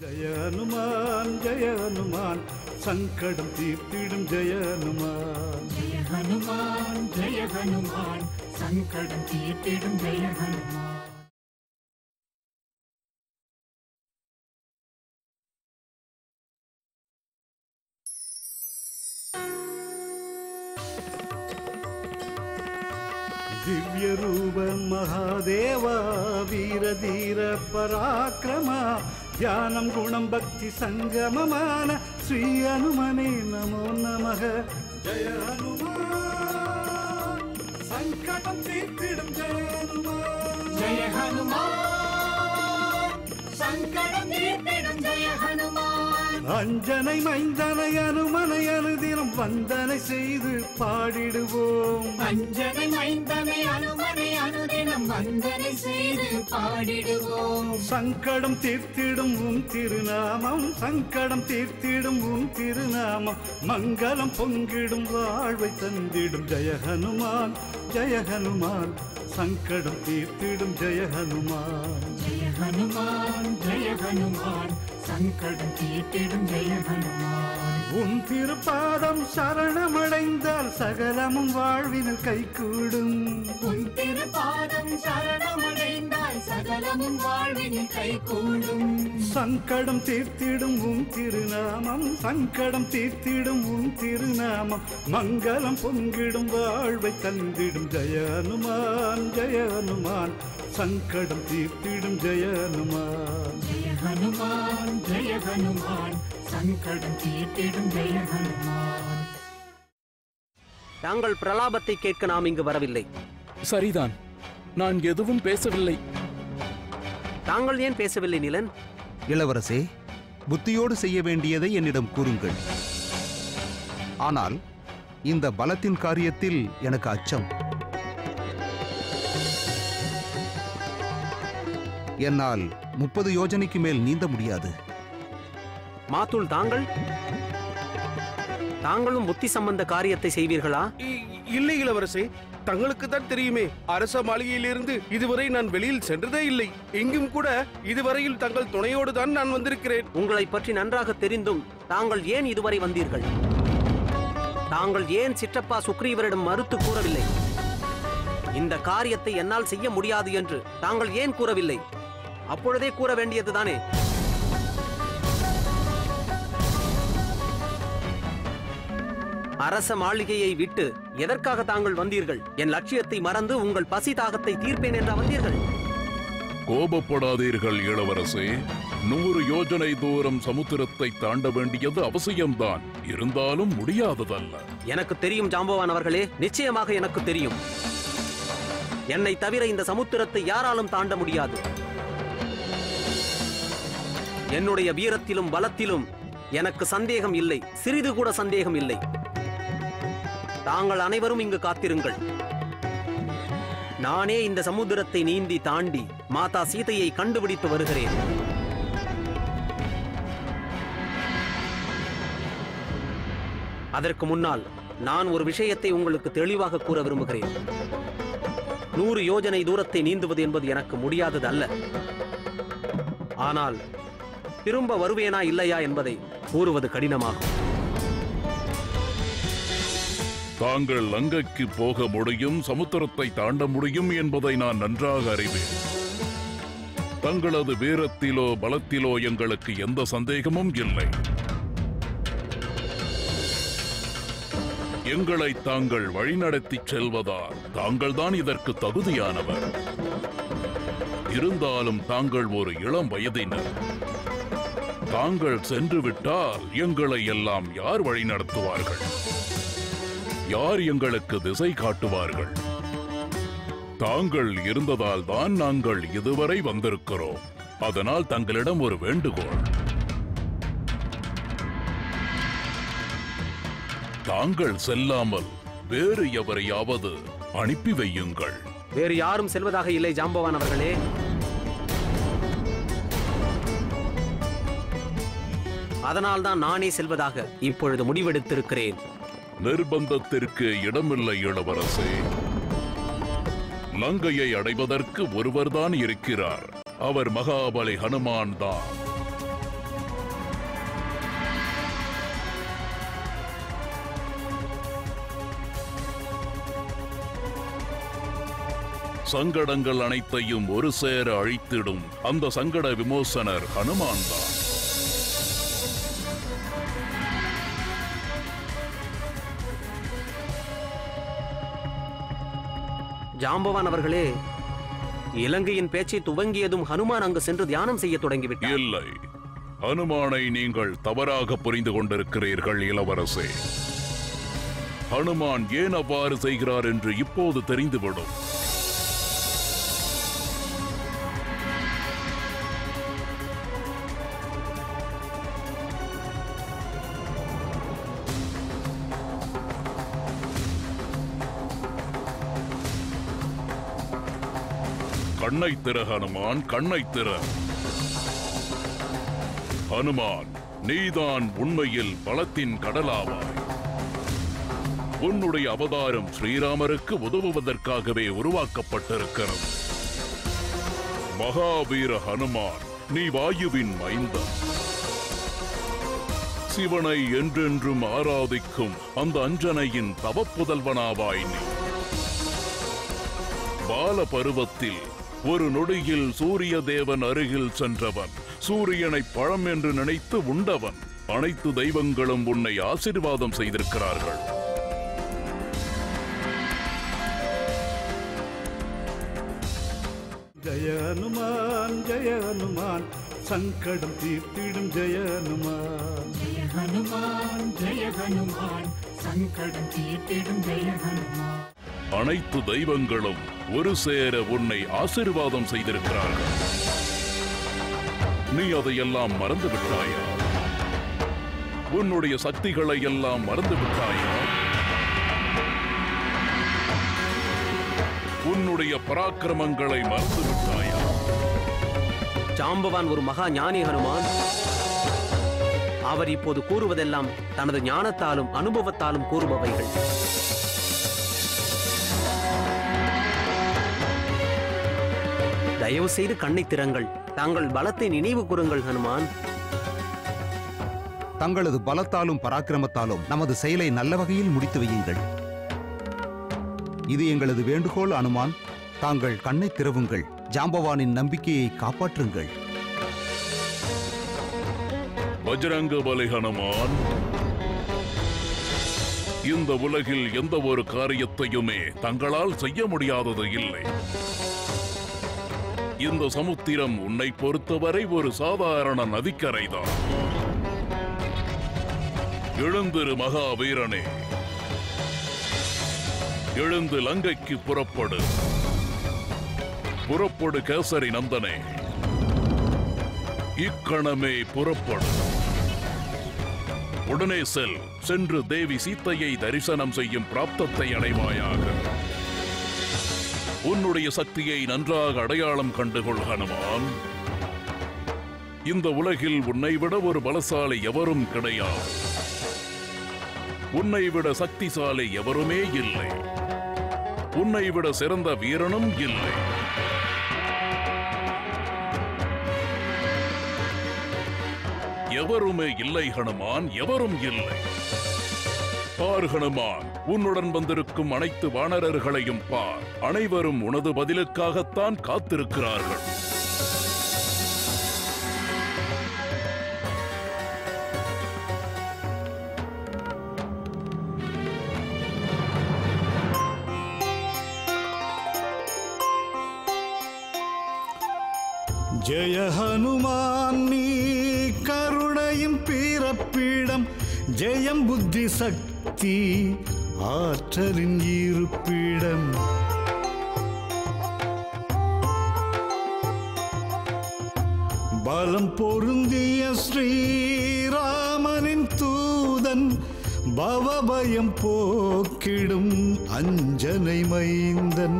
ஜய ஹனுமான் ஜய ஹனுமான் சங்கடம் தீர்த்திடும் ஜய ஹனுமான் ஜெய ஹனுமான் ஜெய ஹனுமான் சங்கடம் தீர்த்திடும் ஜெய ஹனுமான் ದಿವ್ಯ ರೂಪ ಮಹಾದೇವ ವೀರ ಧೀರ ಪರಾಕ್ರಮ ಧ್ಯಾನಂ ಗುಣಂ ಭಕ್ತಿ ಸಂಗಮಮಾನ ಶ್ರೀ ಹನುಮನೆ ನಮೋ ನಮಃ ಜಯ ಹನುಮಾನ್ ಸಂಕಟಂ ತೀರ್ತಿடும் ಜಯ ಹನುಮಾನ್ ஜெய ஹனுமான் சங்கடம் தீர்த்திடும் ஜெய ஹனுமான் அஞ்சனை மைந்தனை அனுமனை அனுதினம் வந்தனை செய்து பாடிடுவோம் அஞ்சனை மைந்தனை அனுமனை அனுதினம் வந்தனை செய்து பாடிடுவோம் சங்கடம் தீர்த்திடும் உன் திருநாமம் சங்கடம் தீர்த்திடும் உன் திருநாமம் மங்களம் பொங்கிடும் வாழ்வை தந்திடும் ஜெய ஹனுமான் ஜெய ஹனுமான் சங்கடம் தீர்த்திடும் ஜெய ஹனுமான் ஜெய ஹனுமான் ஜெய ஹனுமான் சங்கடம் தீர்த்திடும் ஜெய ஹனுமான் உன் திருப்பாதம் சரணமடைந்தால் சகலமும் வாழ்வினில் கைகூடும் உன் திருப்பாதம் சரணமடைந்தால் சகலமும் வாழ்வினில் கைகூடும் சங்கடம் தீர்த்திடும் உன் திருநாமம் சங்கடம் தீர்த்திடும் உன் திருநாமம் மங்களம் பொங்கிடும் வாழ்வை தந்திடும் ஜெய ஹனுமான் ஜெய ஹனுமான் சங்கடம் தீர்த்திடும் ஜெய ஹனுமான் ஜெய ஹனுமான் ஜெய ஹனுமான் சங்கடம் தீர்த்திடும் ஜெய ஹனுமான் தாங்கள் பிரலாபத்தை கேட்க நாம் இங்கு வரவில்லை சரிதான் நான் எதுவும் பேசவில்லை தாங்கள் ஏன் பேசவில்லை நிலன் இளவரசே புத்தியோடு செய்ய வேண்டியதை என்னிடம் கூறுங்கள் ஆனால் இந்த பலத்தின் காரியத்தில் எனக்கு அச்சம் என்னால் முப்பது யோஜனைக்கு மேல் நீந்த முடியாது மாத்துள் தாங்கள் தாங்களும் புத்தி சம்பந்த காரியத்தை செய்வீர்களா இ- இல்லை இளவரசே தங்களுக்கு தான் தெரியுமே அரச மாளிகையிலிருந்து இதுவரை நான் வெளியில் சென்றதே இல்லை எங்கும் கூட இதுவரையில் தங்கள் துணையோடு தான் நான் வந்திருக்கிறேன் உங்களை பற்றி நன்றாக தெரிந்தும் தாங்கள் ஏன் இதுவரை வந்தீர்கள் தாங்கள் ஏன் சிற்றப்பா சுக்ரீவரிடம் மறுத்து கூறவில்லை இந்த காரியத்தை என்னால் செய்ய முடியாது என்று தாங்கள் ஏன் கூறவில்லை அப்பொழுதே கூற வேண்டியதுதானே அரச மாளிகையை விட்டு எதற்காக தாங்கள் வந்தீர்கள் என் லட்சியத்தை மறந்து உங்கள் பசி தாகத்தை தீர்ப்பேன் என்றா வந்தீர்கள் கோபப்படாதீர்கள் இளவரசே நூறு யோஜனை தூரம் சமுத்திரத்தை தாண்ட வேண்டியது அவசியம்தான் இருந்தாலும் முடியாததல்ல எனக்கு தெரியும் ஜாம்பவான் அவர்களே நிச்சயமாக எனக்கு தெரியும் என்னை தவிர இந்த சமுத்திரத்தை யாராலும் தாண்ட முடியாது என்னுடைய வீரத்திலும் பலத்திலும் எனக்கு சந்தேகம் இல்லை சிறிது கூட சந்தேகம் இல்லை தாங்கள் அனைவரும் இங்கு காத்திருங்கள் நானே இந்த சமுத்திரத்தை நீந்தி தாண்டி மாதா சீதையை கண்டுபிடித்து வருகிறேன் அதற்கு முன்னால் நான் ஒரு விஷயத்தை உங்களுக்கு தெளிவாக கூற விரும்புகிறேன் நூறு யோஜனை தூரத்தை நீந்துவது என்பது எனக்கு முடியாதது அல்ல ஆனால் திரும்ப வருவேனா இல்லையா என்பதை கூறுவது கடினமாகும் தாங்கள் லங்கைக்கு போக முடியும் சமுத்திரத்தை தாண்ட முடியும் என்பதை நான் நன்றாக அறிவேன் தங்களது வீரத்திலோ பலத்திலோ எங்களுக்கு எந்த சந்தேகமும் இல்லை எங்களை தாங்கள் வழிநடத்திச் செல்வதால் தாங்கள்தான் இதற்கு தகுதியானவர் இருந்தாலும் தாங்கள் ஒரு இளம் வயதினர் தாங்கள் சென்று விட்டால் எங்களை எல்லாம் யார் வழிநடத்துவார்கள் யார் எங்களுக்கு திசை காட்டுவார்கள் தாங்கள் இருந்ததால் தான் நாங்கள் இதுவரை வந்திருக்கிறோம் அதனால் தங்களிடம் ஒரு வேண்டுகோள் தாங்கள் செல்லாமல் வேறு எவரையாவது அனுப்பி வையுங்கள் வேறு யாரும் செல்வதாக இல்லை ஜாம்பவான் அவர்களே அதனால்தான் நானே செல்வதாக இப்பொழுது முடிவெடுத்திருக்கிறேன் நிர்பந்தத்திற்கு இடமில்லை இளவரசே லங்கையை அடைவதற்கு ஒருவர்தான் இருக்கிறார் அவர் மகாபலி ஹனுமான் தான் சங்கடங்கள் அனைத்தையும் ஒரு சேர அழித்திடும் அந்த சங்கட விமோசனர் ஹனுமான் தான் ஜாம்பவான் அவர்களே இலங்கையின் பேச்சை துவங்கியதும் ஹனுமான் அங்கு சென்று தியானம் செய்ய தொடங்கிவிட்டார் இல்லை ஹனுமானை நீங்கள் தவறாக புரிந்து கொண்டிருக்கிறீர்கள் இளவரசே ஹனுமான் ஏன் அவ்வாறு செய்கிறார் என்று இப்போது தெரிந்துவிடும் கண்ணை திற ஹனுமான் கண்ணை திற ஹனுமான் நீதான் உண்மையில் பலத்தின் கடலாவாய் உன்னுடைய அவதாரம் ஸ்ரீராமருக்கு உதவுவதற்காகவே உருவாக்கப்பட்டிருக்கிறது மகாவீர ஹனுமான் நீ வாயுவின் மைந்தன் சிவனை என்றென்றும் ஆராதிக்கும் அந்த அஞ்சனையின் தவப்புதல்வனாவாய் நீ பால பருவத்தில் ஒரு நொடியில் சூரிய தேவன் அருகில் சென்றவன் சூரியனை பழம் என்று நினைத்து உண்டவன் அனைத்து தெய்வங்களும் உன்னை ஆசீர்வாதம் செய்திருக்கிறார்கள் ஜய ஹனுமான் ஜய ஹனுமான் சங்கடம் தீர்த்திடும் ஜய ஹனுமான் ஜெய ஹனுமான் ஜெய ஹனுமான் சங்கடம் தீர்த்திடும் ஜெய ஹனுமான் அனைத்து தெய்வங்களும் ஒரு சேர உன்னை ஆசீர்வாதம் செய்திருக்கிறார்கள் நீ அதையெல்லாம் மறந்து விட்டாயா உன்னுடைய சக்திகளை எல்லாம் மறந்து விட்டாயா உன்னுடைய பராக்கிரமங்களை மறந்து விட்டாயா ஜாம்பவான் ஒரு மகா ஞானி ஹனுமான் அவர் இப்போது கூறுவதெல்லாம் தனது ஞானத்தாலும் அனுபவத்தாலும் கூறுபவைகள் தயவு செய்து கண்ணை திறங்கள் தாங்கள் பலத்தை நினைவு கூறுங்கள் ஹனுமான் தங்களது பலத்தாலும் பராக்கிரமத்தாலும் நமது செயலை நல்ல வகையில் முடித்து வையுங்கள் இது எங்களது வேண்டுகோள் அனுமான் தாங்கள் கண்ணை திறவுங்கள் ஜாம்பவானின் நம்பிக்கையை காப்பாற்றுங்கள் வஜ்ரங்க பலி ஹனுமான் இந்த உலகில் எந்த ஒரு காரியத்தையுமே தங்களால் செய்ய முடியாதது இல்லை இந்த சமுத்திரம் உன்னை பொறுத்தவரை ஒரு சாதாரண நதிக்கரைதான் எழுந்திரு மகாவீரனே எழுந்து லங்கைக்கு புறப்படு புறப்படு கேசரி நந்தனே இக்கணமே புறப்படு உடனே செல் சென்று தேவி சீத்தையை தரிசனம் செய்யும் பிராப்தத்தை அடைவாயாக உன்னுடைய சக்தியை நன்றாக அடையாளம் கண்டுகொள் ஹனுமான் இந்த உலகில் உன்னை விட ஒரு பலசாலி எவரும் கிடையாது உன்னை விட சக்திசாலி எவருமே இல்லை உன்னை விட சிறந்த வீரனும் இல்லை எவருமே இல்லை ஹனுமான் எவரும் இல்லை பார் ஹனுமான் உன்னுடன் வந்திருக்கும் அனைத்து வானரர்களையும் பார் அனைவரும் உனது பதிலுக்காகத்தான் காத்திருக்கிறார்கள் ஜெய ஹனுமான் நீ கருணையின் பிறப்பிடம் ஜெயம் புத்தி சக்தி ஆற்றலின் இருப்பிடம் பலம் பொருந்திய ஸ்ரீராமனின் தூதன் பவபயம் போக்கிடும் அஞ்சனை மைந்தன்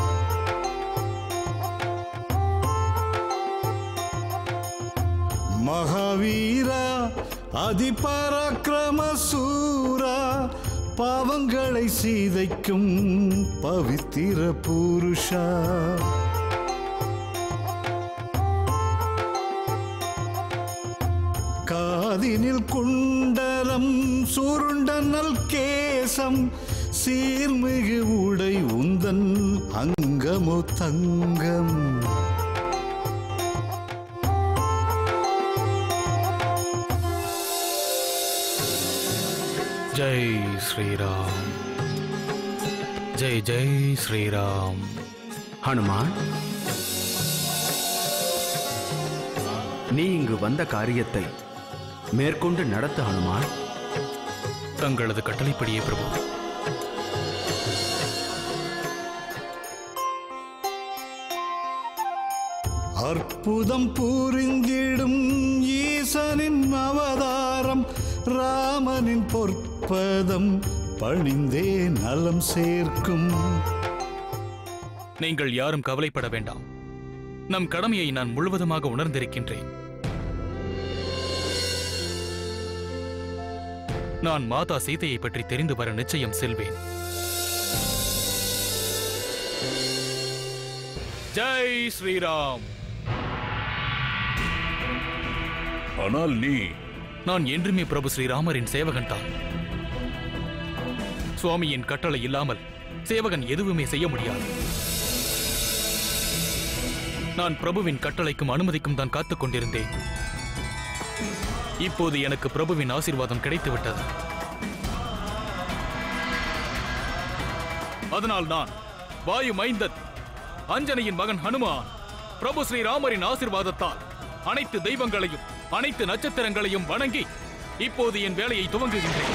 மகாவீரா அதிபராக்கிரம சூரா பாவங்களை சீதைக்கும் பவித்திர புருஷா காதினில் குண்டலம் சுருண்டனல் கேசம் சீர்மிகு உடை உந்தன் அங்கமோ தங்கம் ஜெய் ஸ்ரீராம் ஜெய் ஜெய் ஸ்ரீராம் ஹனுமான் நீ இங்கு வந்த காரியத்தை மேற்கொண்டு நடத்து ஹனுமான் தங்களது கட்டளைப்படியே பிரபு அற்புதம் புரிந்திடும் ஈசனின் அவதாரம் ராமனின் பொற்பதம் பணிந்தே நலம் சேர்க்கும் நீங்கள் யாரும் கவலைப்பட வேண்டாம் நம் கடமையை நான் முழுவதுமாக உணர்ந்திருக்கின்றேன் நான் மாதா சீதையை பற்றி தெரிந்து வர நிச்சயம் செல்வேன் ஜெய் ஸ்ரீராம் ஆனால் நீ நான் என்றுமே பிரபு ஸ்ரீராமரின் சேவகன் தான் சுவாமியின் கட்டளை இல்லாமல் சேவகன் எதுவுமே செய்ய முடியாது நான் பிரபுவின் கட்டளைக்கும் அனுமதிக்கும் தான் காத்துக் கொண்டிருந்தேன் இப்போது எனக்கு பிரபுவின் ஆசீர்வாதம் கிடைத்துவிட்டது அதனால் நான் வாயு மைந்தன் அஞ்சனையின் மகன் ஹனுமான் பிரபு ஸ்ரீராமரின் ஆசீர்வாதத்தால் அனைத்து தெய்வங்களையும் அனைத்து நட்சத்திரங்களையும் வணங்கி இப்போது என் வேலையை துவங்குகின்றேன்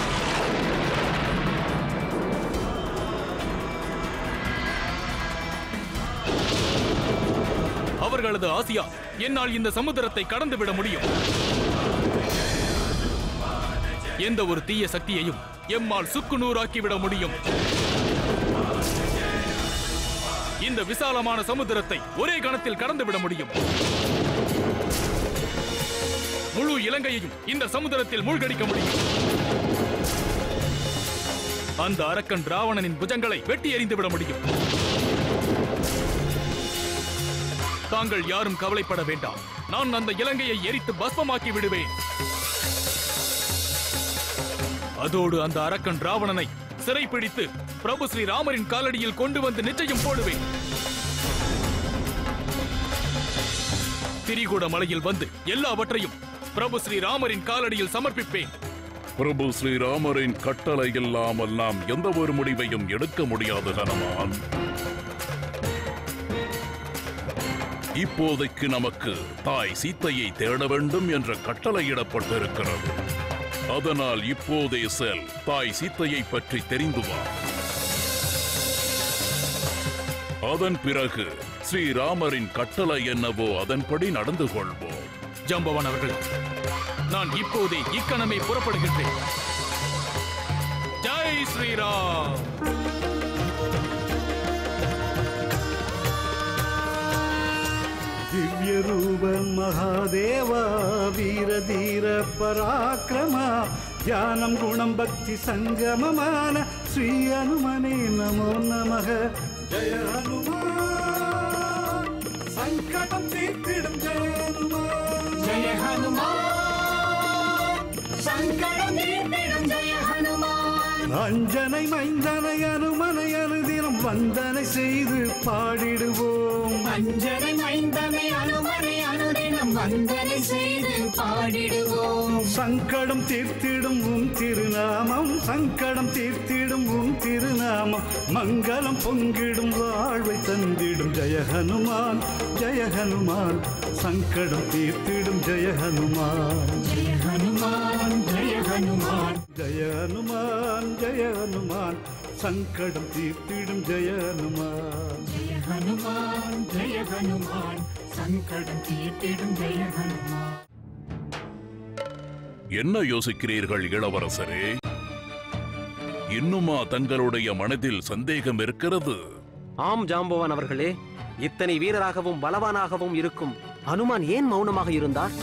அவர்களது ஆசியா என்னால் இந்த சமுத்திரத்தை கடந்துவிட முடியும் எந்த ஒரு தீய சக்தியையும் எம்மால் சுக்குநூறாக்கிவிட முடியும் இந்த விசாலமான சமுத்திரத்தை ஒரே கணத்தில் கடந்துவிட முடியும் முழு இலங்கையையும் இந்த சமுத்திரத்தில் மூழ்கடிக்க முடியும் அந்த அரக்கன் ராவணனின் புஜங்களை வெட்டி எறிந்து விட முடியும் தாங்கள் யாரும் கவலைப்பட வேண்டாம் நான் அந்த இலங்கையை எரித்து பஸ்மமாக்கி விடுவேன் அதோடு அந்த அரக்கன் ராவணனை சிறைப்பிடித்து பிரபு ஸ்ரீ ராமரின் காலடியில் கொண்டு வந்து நிச்சயம் போடுவேன் திரிகூட மலையில் வந்து எல்லாவற்றையும் பிரபு ஸ்ரீ ராமரின் காலடியில் சமர்ப்பிப்பேன் பிரபு ஸ்ரீராமரின் கட்டளை இல்லாமல் நாம் எந்த ஒரு முடிவையும் எடுக்க முடியாது ஹனுமான் இப்போதைக்கு நமக்கு தாய் சீத்தையை தேட வேண்டும் என்ற கட்டளையிடப்பட்டிருக்கிறது அதனால் இப்போதே செல் தாய் சீத்தையை பற்றி தெரிந்து வா அதன் பிறகு ஸ்ரீராமரின் கட்டளை என்னவோ அதன்படி நடந்து கொள்வோம் ஜம்பவான் அவர்களே நான் இப்போதே இக்கணமே புறப்படுகின்றேன் ஜெய் ஸ்ரீராம் ದಿವ್ಯ ರೂಪ ಮಹಾದೇವ ವೀರ ಧೀರ ಪರಾಕ್ರಮ ಧ್ಯಾನಂ ಗುಣಂ ಭಕ್ತಿ ಸಂಗಮಮಾನ ಶ್ರೀ ಹನುಮನೆ ನಮೋ ನಮಃ ಜಯ ಹನುಮಾನ್ ಸಂಕಟಂ ತೀರ್ತಿடும் ಜಯ ಹನುಮಾನ್ ஜெய ஹனுமான் சங்கடம் தீர்த்திடும் ஜெய ஹனுமான் அஞ்சனை மைந்தனை அனுமனை அனுதினம் வந்தனை செய்து பாடிடுவோம் அஞ்சனை மைந்தனை அனுமனை அனுதினம் வந்தனை செய்து பாடிடுவோம் சங்கடம் தீர்த்திடும் உன் திருநாமம் சங்கடம் தீர்த்திடும் உன் திருநாமம் மங்களம் பொங்கிடும் வாழ்வை தந்திடும் ஜெய ஹனுமான் ஜெய ஹனுமான் சங்கடம் தீர்த்திடும் ஜெய ஹனுமான் ஜெய ஹனுமான் ஜெய ஹனுமான் ஜெய ஹனுமான் ஜெய ஹனுமான் சங்கடம் தீர்த்திடும் ஜெய ஹனுமான் ஜெய ஹனுமான் ஜெய ஹனுமான் சங்கடம் தீர்த்திடும் ஜெய ஹனுமான் என்ன யோசிக்கிறீர்கள் இளவரசரே இன்னுமா தங்களுடைய மனதில் சந்தேகம் இருக்கிறது ஆம் ஜாம்பவான் அவர்களே இத்தனை வீரராகவும் பலவானாகவும் இருக்கும் அனுமான் ஏன் மௌனமாக இருந்தார்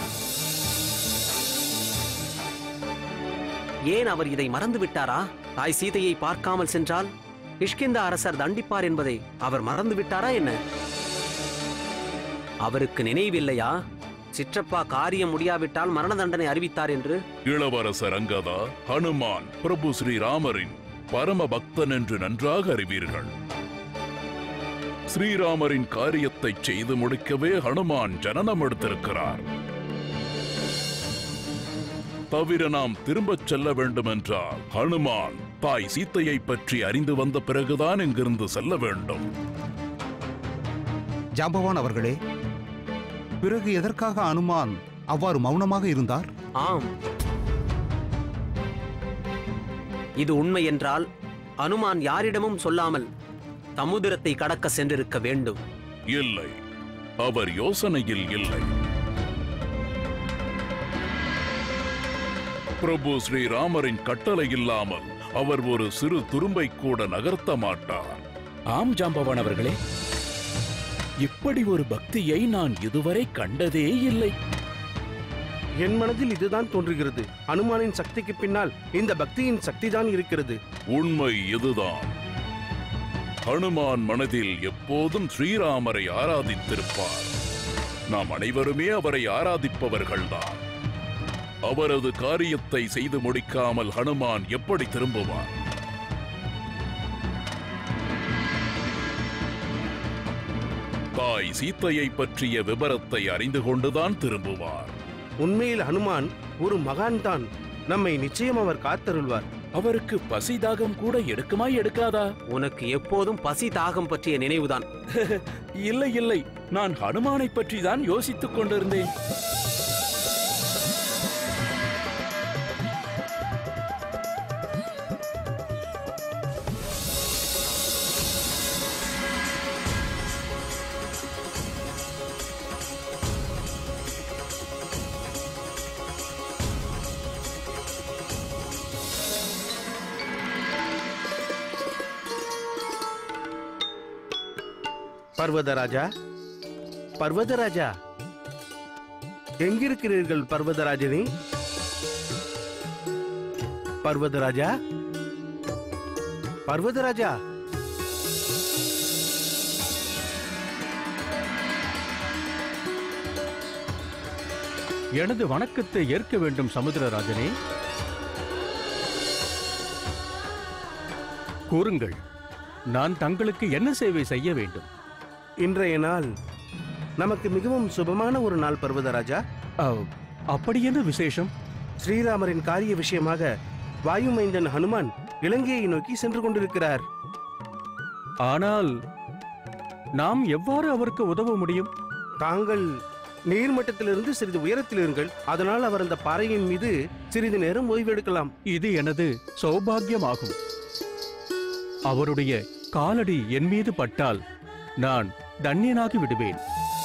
ஏன் அவர் இதை மறந்து விட்டாரா தாய் சீதையை பார்க்காமல் சென்றால் கிஷ்கிந்த அரசர் தண்டிப்பார் என்பதை அவர் மறந்து விட்டாரா என்ன அவருக்கு நினைவில்லையா சிற்றப்பா காரியம் முடியாவிட்டால் மரண தண்டனை அறிவித்தார் என்று இளவரசர் அங்கதா ஹனுமான் பிரபு ஸ்ரீராமரின் பரம பக்தன் என்று நன்றாக அறிவீர்கள் ஸ்ரீராமரின் காரியத்தை செய்து முடிக்கவே ஹனுமான் ஜனனம் எடுத்திருக்கிறார் தவிர நாம் திரும்பச் செல்ல வேண்டுமென்றால் ஹனுமான் தாய் சீத்தையை பற்றி அறிந்து வந்த பிறகுதான் இங்கிருந்து செல்ல வேண்டும் ஜாம்பவான் அவர்களே பிறகு எதற்காக அனுமான் அவ்வாறு மௌனமாக இருந்தார் ஆம் இது உண்மை என்றால் அனுமான் யாரிடமும் சொல்லாமல் சமுத்திரத்தை கடக்க சென்றிருக்க வேண்டும் இல்லை அவர் யோசனையில் இல்லை பிரபு ஸ்ரீராமரின் கட்டளை இல்லாமல் அவர் ஒரு சிறு துரும்பை கூட நகர்த்த மாட்டார் ஆம் ஜாம்பவான் அவர்களே இப்படி ஒரு பக்தியை நான் இதுவரை கண்டதே இல்லை என் மனதில் இதுதான் தோன்றுகிறது அனுமானின் சக்திக்கு பின்னால் இந்த பக்தியின் சக்திதான் இருக்கிறது உண்மை இதுதான் ஹனுமான் மனதில் எப்போதும் ஸ்ரீராமரை ஆராதித்திருப்பார் நாம் அனைவருமே அவரை ஆராதிப்பவர்கள்தான் அவரது காரியத்தை செய்து முடிக்காமல் ஹனுமான் எப்படி திரும்புவார் தாய் சீத்தையை பற்றிய விபரத்தை அறிந்து கொண்டுதான் திரும்புவார் உண்மையில் ஹனுமான் ஒரு மகான் தான் நம்மை நிச்சயம் அவர் காத்தருள்வார் அவருக்கு பசி தாகம் கூட எடுக்குமா எடுக்காதா உனக்கு எப்போதும் பசி தாகம் பற்றிய நினைவுதான் இல்லை இல்லை நான் ஹனுமானை பற்றி தான் யோசித்துக் கொண்டிருந்தேன் பர்வதராஜா பர்வதராஜா எங்கிருக்கிறீர்கள் பர்வதராஜனே பர்வதராஜா பர்வதராஜா எனது வணக்கத்தை ஏற்க வேண்டும் சமுத்திரராஜனே கூறுங்கள் நான் தங்களுக்கு என்ன சேவை செய்ய வேண்டும் இன்றைய நாள் நமக்கு மிகவும் சுபமான ஒரு நாள் பர்வதராஜா அவ், அப்படி என்ன விசேஷம் ஸ்ரீராமரின் காரிய விஷயமாக வாயுமைந்தன் ஹனுமான் இலங்கையை நோக்கி சென்று கொண்டிருக்கிறார் ஆனால் நாம் எவ்வாறு அவருக்கு உதவ முடியும் தாங்கள் நீர்மட்டத்திலிருந்து சிறிது உயரத்தில் இருங்கள் அதனால் அவர் அந்த பாறையின் மீது சிறிது நேரம் ஓய்வெடுக்கலாம் இது எனது சௌபாகியமாகும் அவருடைய காலடி என் மீது பட்டால் நான் தன்யனாகி விடுவேன்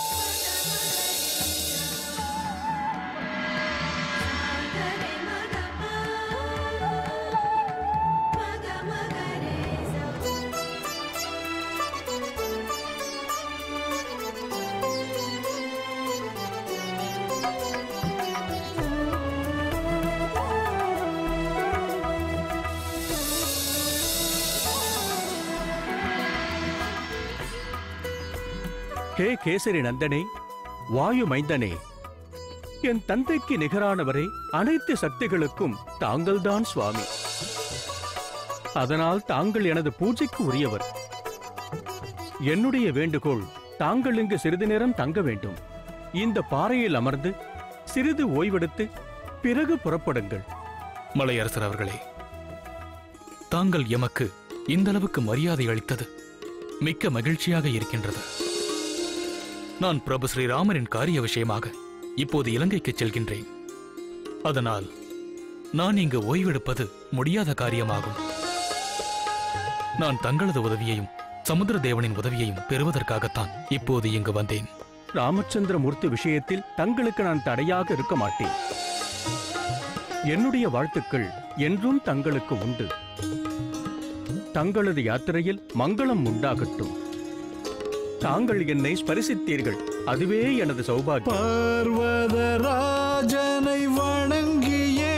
கே கேசரி நந்தனே வாயு மைந்தனே என் தந்தைக்கு நிகரானவரே அனைத்து சக்திகளுக்கும் தாங்கள்தான் சுவாமி அதனால் தாங்கள் எனது பூஜைக்கு உரியவர் என்னுடைய வேண்டுகோள் தாங்கள் இங்கு சிறிது நேரம் தங்க வேண்டும் இந்த பாறையில் அமர்ந்து சிறிது ஓய்வெடுத்து பிறகு புறப்படுங்கள் மலையரசர் அவர்களே தாங்கள் எமக்கு இந்த அளவுக்கு மரியாதை அளித்தது மிக்க மகிழ்ச்சியாக இருக்கின்றது நான் பிரபு ஸ்ரீராமரின் காரிய விஷயமாக இப்போது இலங்கைக்கு செல்கின்றேன் அதனால் நான் இங்கு ஓய்வெடுப்பது முடியாத காரியமாகும் நான் தங்களது உதவியையும் சமுத்திர தேவனின் உதவியையும் பெறுவதற்காகத்தான் இப்போது இங்கு வந்தேன் ராமச்சந்திரமூர்த்தி விஷயத்தில் தங்களுக்கு நான் தடையாக இருக்க மாட்டேன் என்னுடைய வாழ்த்துக்கள் என்றும் தங்களுக்கு உண்டு தங்களது யாத்திரையில் மங்களம் உண்டாகட்டும் தாங்கள் என்னை ஸ்பரிசித்தீர்கள் அதுவே எனது சௌபாகியம் பர்வதராஜனை வணங்கியே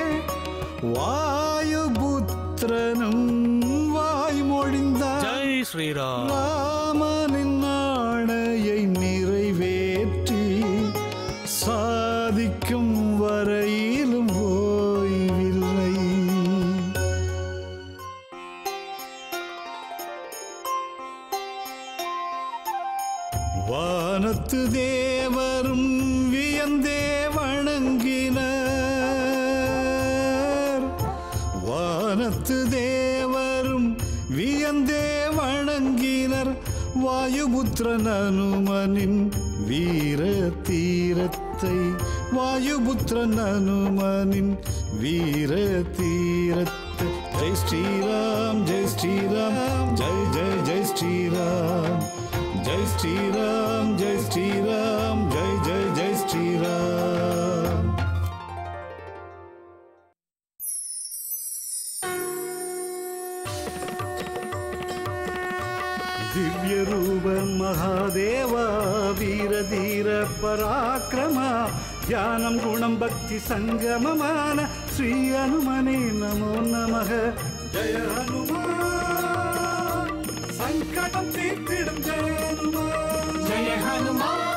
வாயுபுத்திரனும் வாய்மொழிந்தார் ஜெய் ஸ்ரீராம் ராமனின் ஆணையை நிறைவேற்றி சாதிக்கும் வரையிலும் ஓய்வில்லை வானத்து தேவரும் வியந்தே வணங்கினர் வானத்து தேவரும் வியந்தே வணங்கினர் வாயுபுத்திரன் அனுமனின் வீர தீரத்தை வாயுபுத்திரன் அனுமனின் வீர தீரத்தை ஜெய் ஸ்ரீராம் ஜெய் ஸ்ரீராம் ஜெய் ஜெய் ஜெய் ஸ்ரீராம் ஜெய் ஸ்ரீராம் ஜெய் ஸ்ரீராம் ஜெய் ஜெய் ஜெய் ஸ்ரீராம் ದಿವ್ಯ ರೂಪ ಮಹಾದೇವ ವೀರ ಧೀರ ಪರಾಕ್ರಮ ಧ್ಯಾನಂ ಗುಣಂ ಭಕ್ತಿ ಸಂಗಮಮಾನ ಶ್ರೀ ಹನುಮನೆ ನಮೋ ನಮಃ ಜಯ ಹನುಮಾನ್ ಸಂಕಟಂ ತೀರ್ತಿடும் ஜெய ஹனுமான் ஜெய ஹனுமான்